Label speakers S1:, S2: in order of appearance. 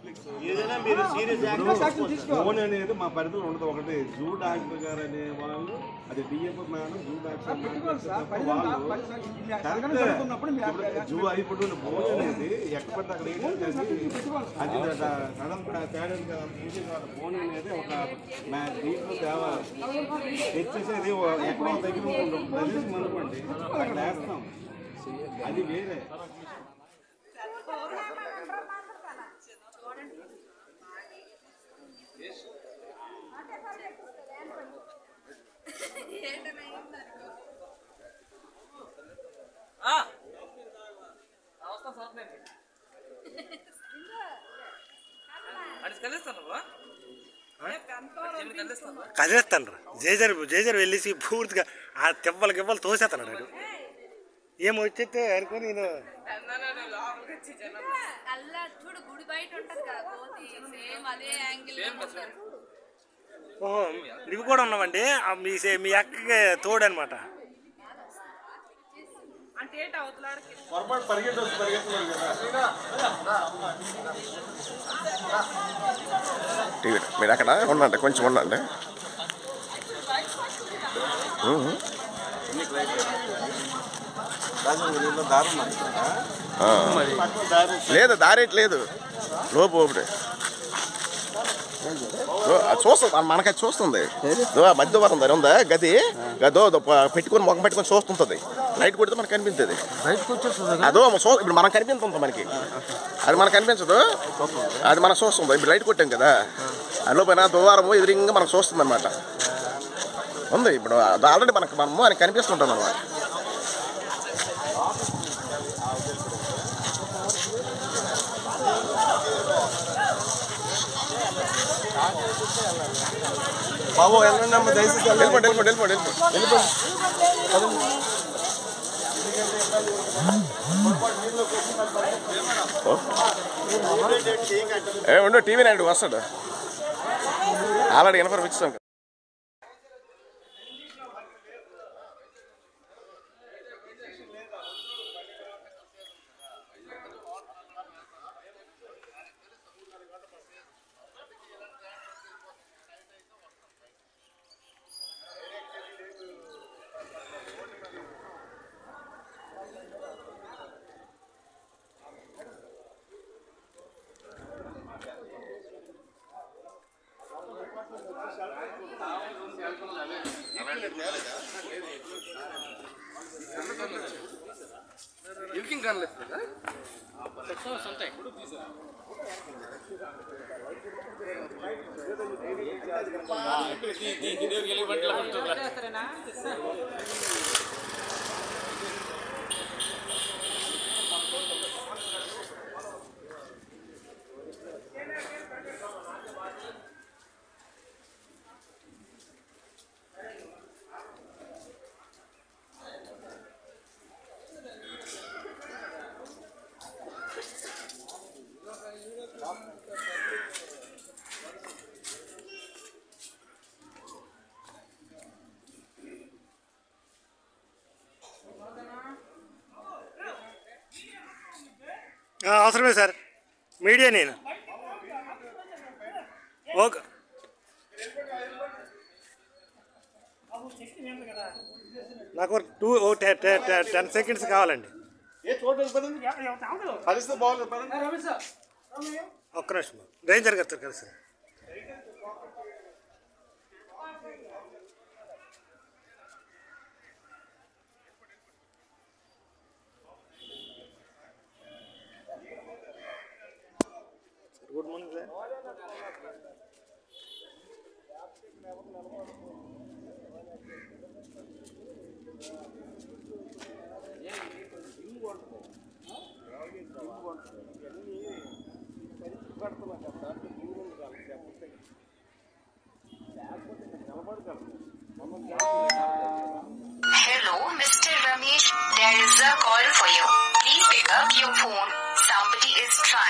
S1: ఏదైనా మీరు serious
S2: phone అనేది మా పరిధిలో ఉండదు ఒకటి జూ డాక్టర్ గారు అనే వాళ్ళు అది డిఎఫ్ మ్యాన్ జూ డాక్టర్ వాళ్ళు జూ అయిపోయి ఫోన్ అనేది ఎక్కడ పడితే అక్కడ ఏంటో చేసి అది సడన్ తేడా ఫోన్ అనేది ఒక మా దీంట్లో తేవాలి తెచ్చేసేది ఓ- ఎక్కడో దగ్గర ఉంటుంది ప్రదేశం అనుకోండి అక్కడ వేస్తాం అది వేరే
S3: కదిలేస్తాను జేజర్ జేజర్ వెళ్ళేసి పూర్తిగా ఆ తెవ్వలు గివ్వలు తోసేస్తాను నేను ఏమో వచ్చేస్తే అనుకో నేను
S4: అల్లా చూడు గుడి బయట ఉంటది కదా కోతి సేమ్ అదే యాంగిల్
S3: ఓహో ఇవి కూడా ఉన్నామండి ఆ మీ సే- మీ అక్కకి తోడు అనమాట
S2: పొరపాటు పరిగెత్తి పరిగెత్తున్నారు కదా
S5: టీవీ మీరు అక్కడ ఉండండి కొంచెం ఉండండి ఉహు.
S2: దారుణం
S5: ఆ. లేదు దారి లేదు లోపు ఒకటి ఓ, అది చూస్తుంది మన- మనకి అది చూస్తుంది దో, ఆ మధ్య వరం దాని ఉందా గది గదో దో, ప- పెట్టుకొని ముఖం పెట్టుకొని చూస్తుంటది లైట్ కొడితే మనకు కనిపించదు అదో చూ ఇప్పుడు మనం కనిపిస్తుంది మనకి అది మనకు కనిపించదు అది మనం చూస్తుంది ఇప్పుడు లైట్ కొట్టాం కదా అందులో పైన దువారము ఎదురింగా మనకు చూస్తుంది అనమాట ఉంది ఇప్పుడు అది ఆల్రెడీ మనకు మనము అని కనిపిస్తుంటాం అనమాట
S2: బాబు వెళ్ళండి అమ్మ దయచేసి
S5: వెళ్ళిపోండి వెళ్ళిపోండి వెళ్ళిపోండి వెళ్ళిపోండి ఏ ఉండు టీవీ నాయుడు వస్తాడు ఆల్రెడీ ఇన్ఫర్మ్ ఇచ్చాం కదా
S3: ఆ, అవసరమే సార్ మీడియా నేను ఓకే నాకు టూ ఓ టె- టె- టె- టెన్ సెకండ్స్ కావాలండి
S2: ఏ చోటు పదండి కలిస్తే బాగుంది పదండి
S3: ఒక్క నిమిషం రేంజర్ గారితో కలిసి గుడ్ మార్నింగ్ సార్